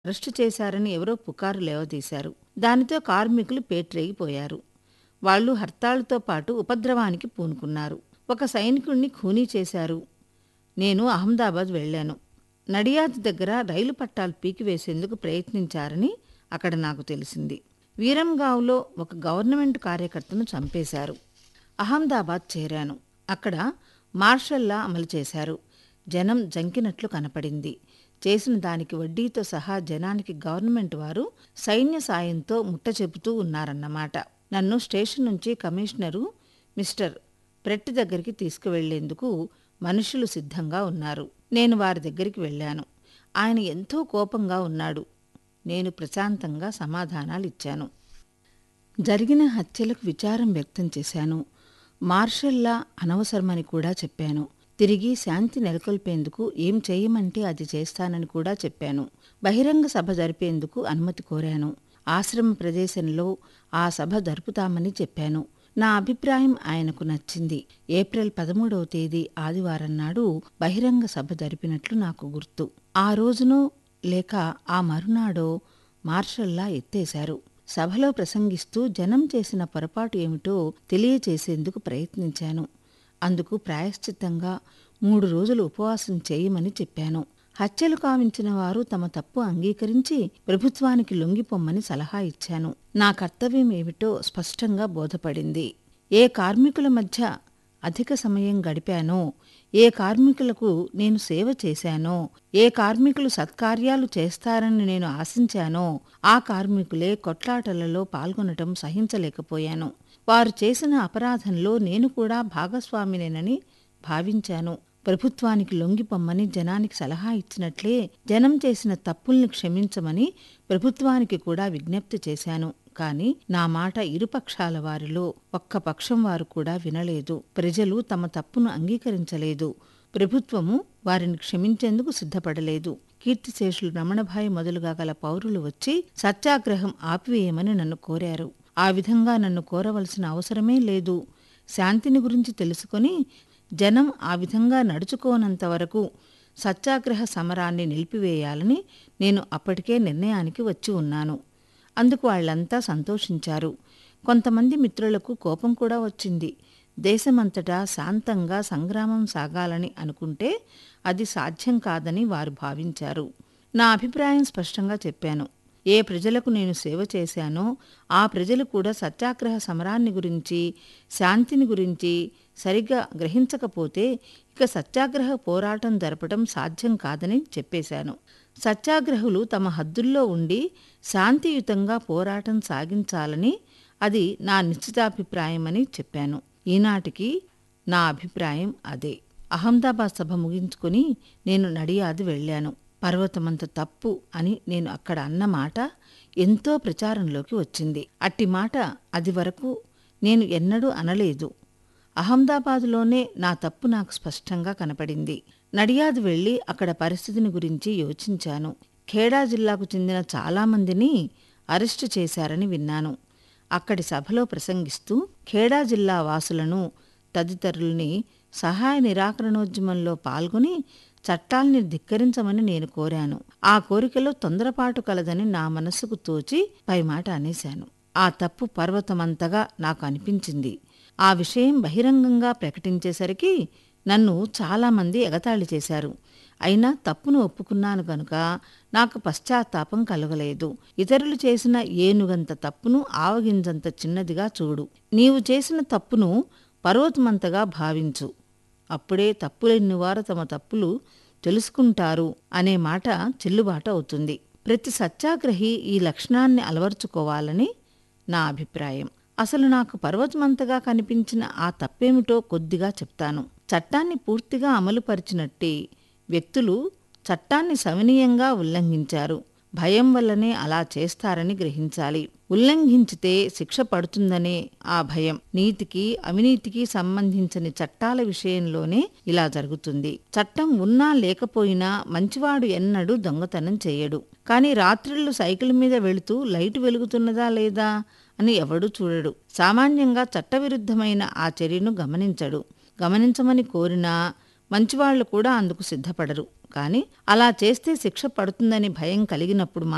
arrest చేశారని ఎవరో పుకారు లేవదీశారు దానితో కార్మికులు పేట్రేగిపోయారు వాళ్ళు హర్తాళ్లతో పాటు ఉపద్రవానికి పూనుకున్నారు ఒక సైనికుణ్ణి ఖూనీ చేశారు నేను అహ్మదాబాద్ వెళ్ళాను నడియాద్ దగ్గర రైలు పట్టాలు పీకివేసేందుకు ప్రయత్నించారని అక్కడ నాకు తెలిసింది వీరంగావ్లో ఒక గవర్నమెంట్ కార్యకర్తను చంపేశారు అహ్మదాబాద్ చేరాను అక్కడ మార్షల్లా అమలు చేశారు జనం జంకినట్లు కనపడింది చేసిన దానికి వడ్డీతో సహా జనానికి గవర్నమెంట్ వారు సైన్య సాయంతో ముట్ట చెబుతూ ఉన్నారన్నమాట నన్ను స్టేషన్ నుంచి కమిషనరు మిస్టర్ ప్రెట్టి దగ్గరికి తీసుకువెళ్లేందుకు మనుషులు సిద్ధంగా ఉన్నారు నేను వారి దగ్గరికి వెళ్ళాను ఆయన ఎంతో కోపంగా ఉన్నాడు నేను ప్రశాంతంగా సమాధానాలిచ్చాను జరిగిన హత్యలకు విచారం వ్యక్తం చేశాను మార్షల్లా అనవసరమని కూడా చెప్పాను తిరిగి శాంతి నెలకొల్పేందుకు ఏం చేయమంటే అది చేస్తానని కూడా చెప్పాను బహిరంగ సభ జరిపేందుకు అనుమతి కోరాను ఆశ్రమ ప్రదేశంలో ఆ సభ జరుపుతామని చెప్పాను నా అభిప్రాయం ఆయనకు నచ్చింది ఏప్రిల్ పదమూడవ తేదీ ఆదివారం నాడు బహిరంగ సభ జరిపినట్లు నాకు గుర్తు ఆ రోజునో లేక ఆ మరునాడో మార్షల్లా ఎత్తేశారు సభలో ప్రసంగిస్తూ జనం చేసిన పొరపాటు ఏమిటో తెలియచేసేందుకు ప్రయత్నించాను అందుకు ప్రాయశ్చిత్తంగా మూడు రోజులు ఉపవాసం చేయమని చెప్పాను హత్యలు కావించిన వారు తమ తప్పు అంగీకరించి ప్రభుత్వానికి లొంగిపోమ్మని సలహా ఇచ్చాను నా కర్తవ్యం ఏమిటో స్పష్టంగా బోధపడింది ఏ కార్మికుల మధ్య అధిక సమయం గడిపానో ఏ కార్మికులకు నేను సేవ చేశానో ఏ కార్మికులు సత్కార్యాలు చేస్తారని నేను ఆశించానో ఆ కార్మికులే కొట్లాటలలో పాల్గొనటం సహించలేకపోయాను వారు చేసిన అపరాధంలో నేను కూడా భాగస్వామినేనని భావించాను ప్రభుత్వానికి లొంగిపొమ్మని జనానికి సలహా ఇచ్చినట్లే జనం చేసిన తప్పుల్ని క్షమించమని ప్రభుత్వానికి కూడా విజ్ఞప్తి చేశాను కాని నా మాట ఇరుపక్షాల వారిలో ఒక్క పక్షం వారు కూడా వినలేదు ప్రజలు తమ తప్పును అంగీకరించలేదు ప్రభుత్వము వారిని క్షమించేందుకు సిద్ధపడలేదు కీర్తిశేషులు రమణభాయి మొదలుగా గల పౌరులు వచ్చి సత్యాగ్రహం ఆపివేయమని నన్ను కోరారు ఆ విధంగా నన్ను కోరవలసిన అవసరమే లేదు శాంతిని గురించి తెలుసుకొని జనం ఆ విధంగా నడుచుకోనంత వరకు సత్యాగ్రహ సమరాన్ని నిలిపివేయాలని నేను అప్పటికే నిర్ణయానికి వచ్చి ఉన్నాను అందుకు వాళ్లంతా సంతోషించారు కొంతమంది మిత్రులకు కోపం కూడా వచ్చింది దేశమంతటా శాంతంగా సంగ్రామం సాగాలని అనుకుంటే అది సాధ్యం కాదని వారు భావించారు నా అభిప్రాయం స్పష్టంగా చెప్పాను ఏ ప్రజలకు నేను సేవ చేశానో ఆ ప్రజలు కూడా సత్యాగ్రహ సమరాన్ని గురించి శాంతిని గురించి సరిగ్గా గ్రహించకపోతే ఇక సత్యాగ్రహ పోరాటం జరపడం సాధ్యం కాదని చెప్పేశాను సత్యాగ్రహులు తమ హద్దుల్లో ఉండి శాంతియుతంగా పోరాటం సాగించాలని అది నా నిశ్చితాభిప్రాయమని చెప్పాను ఈనాటికి నా అభిప్రాయం అదే అహ్మదాబాద్ సభ ముగించుకుని నేను నడియాది వెళ్ళాను పర్వతమంత తప్పు అని నేను అక్కడ అన్న మాట ఎంతో ప్రచారంలోకి వచ్చింది అట్టి మాట అది వరకు నేను ఎన్నడూ అనలేదు అహ్మదాబాదులోనే నా తప్పు నాకు స్పష్టంగా కనపడింది నడియాద్ వెళ్లి అక్కడ పరిస్థితిని గురించి యోచించాను ఖేడా జిల్లాకు చెందిన చాలామందిని అరెస్టు చేశారని విన్నాను అక్కడి సభలో ప్రసంగిస్తూ ఖేడా జిల్లా వాసులను తదితరుల్ని సహాయ నిరాకరణోద్యమంలో పాల్గొని చట్టాల్ని ధిక్కరించమని నేను కోరాను ఆ కోరికలో తొందరపాటు కలదని నా మనస్సుకు తోచి పైమాట అనేశాను ఆ తప్పు పర్వతమంతగా నాకు అనిపించింది ఆ విషయం బహిరంగంగా ప్రకటించేసరికి నన్ను చాలామంది ఎగతాళి చేశారు అయినా తప్పును ఒప్పుకున్నాను గనుక నాకు పశ్చాత్తాపం కలగలేదు ఇతరులు చేసిన ఏనుగంత తప్పును ఆవగింజంత చిన్నదిగా చూడు నీవు చేసిన తప్పును పర్వతమంతగా భావించు అప్పుడే తప్పులెన్నివారు తమ తప్పులు తెలుసుకుంటారు అనే మాట చెల్లుబాటు అవుతుంది ప్రతి సత్యాగ్రహి ఈ లక్షణాన్ని అలవర్చుకోవాలని నా అభిప్రాయం అసలు నాకు పర్వతమంతగా కనిపించిన ఆ తప్పేమిటో కొద్దిగా చెప్తాను చట్టాన్ని పూర్తిగా అమలుపరిచినట్టే వ్యక్తులు చట్టాన్ని సవినీయంగా ఉల్లంఘించారు భయం వల్లనే అలా చేస్తారని గ్రహించాలి ఉల్లంఘించితే శిక్ష పడుతుందనే ఆ భయం నీతికి అవినీతికి సంబంధించని చట్టాల విషయంలోనే ఇలా జరుగుతుంది చట్టం ఉన్నా లేకపోయినా మంచివాడు ఎన్నడూ దొంగతనం చేయడు కానీ రాత్రిళ్ళు సైకిల్ మీద వెళుతూ లైటు వెలుగుతున్నదా లేదా అని ఎవడూ చూడడు సామాన్యంగా చట్టవిరుద్ధమైన ఆ చర్యను గమనించడు గమనించమని కోరినా మంచివాళ్లు కూడా అందుకు సిద్ధపడరు కానీ అలా చేస్తే శిక్ష పడుతుందని భయం కలిగినప్పుడు